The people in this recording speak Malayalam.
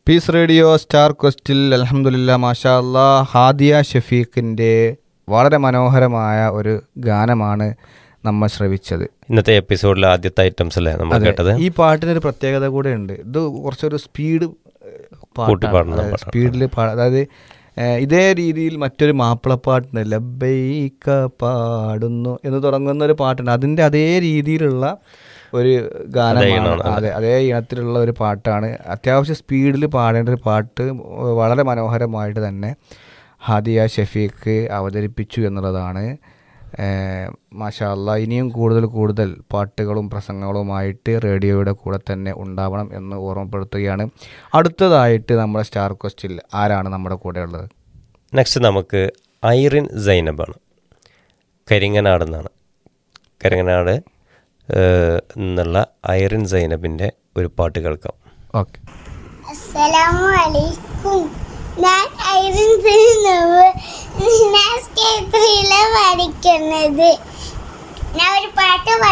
പീസ് റേഡിയോ സ്റ്റാർ ക്വസ്റ്റിൽ അലഹമുല്ല മാഷാ അല്ലാ ഹാദിയ ഷഫീഖിൻ്റെ വളരെ മനോഹരമായ ഒരു ഗാനമാണ് നമ്മൾ ശ്രവിച്ചത് ഇന്നത്തെ എപ്പിസോഡിലെ ആദ്യത്തെ ഐറ്റംസ് അല്ലേ നമ്മൾ അതെ. കേട്ടത് ഈ പാട്ടിന് ഒരു പ്രത്യേകത കൂടെ ഉണ്ട് ഇത് കുറച്ചൊരു സ്പീഡ് കൂട്ടിപ്പാടുന്ന പാട്ടാണ്. സ്പീഡിൽ അതായത് ഏഹ്, ഇതേ രീതിയിൽ മറ്റൊരു മാപ്പിളപ്പാട്ടുണ്ട് ലബൈക്ക പാടുന്നു എന്ന് തുടങ്ങുന്ന ഒരു പാട്ടുണ്ട് അതിൻ്റെ അതേ രീതിയിലുള്ള ഒരു ഗാനമാണ് ഈണമാണ്, അതെ അതേ ഇനത്തിലുള്ള ഒരു പാട്ടാണ് അത്യാവശ്യം സ്പീഡിൽ പാടേണ്ട ഒരു പാട്ട് വളരെ മനോഹരമായിട്ട് തന്നെ ഹാദിയ ഷഫീഖ് അവതരിപ്പിച്ചു എന്നുള്ളതാണ് മാഷാ അല്ലാ ഇനിയും കൂടുതൽ കൂടുതൽ പാട്ടുകളും പ്രസംഗങ്ങളുമായിട്ട് റേഡിയോയുടെ കൂടെ തന്നെ ഉണ്ടാവണം എന്ന് ഓർമ്മപ്പെടുത്തുകയാണ് അടുത്തതായിട്ട് നമ്മുടെ സ്റ്റാർ ക്വസ്റ്റിൽ ആരാണ് നമ്മുടെ കൂടെ ഉള്ളത് നെക്സ്റ്റ് നമുക്ക് ഐറിൻ സൈനബാണ് കരിങ്ങനാട് എന്നാണ് കരിങ്ങനാട് ഏഹ്, എന്നുള്ള ഐറിൻ സൈനബിൻ്റെ ഒരു പാട്ട് കേൾക്കാം ഓക്കെ അസ്സലാമു അലൈക്കും ഞാൻ ഐറിൻ സൈനബ് ഞാൻ സ്കേത്രിയിലെ പഠിക്കുന്നത് ഞാൻ ഒരു പാട്ട്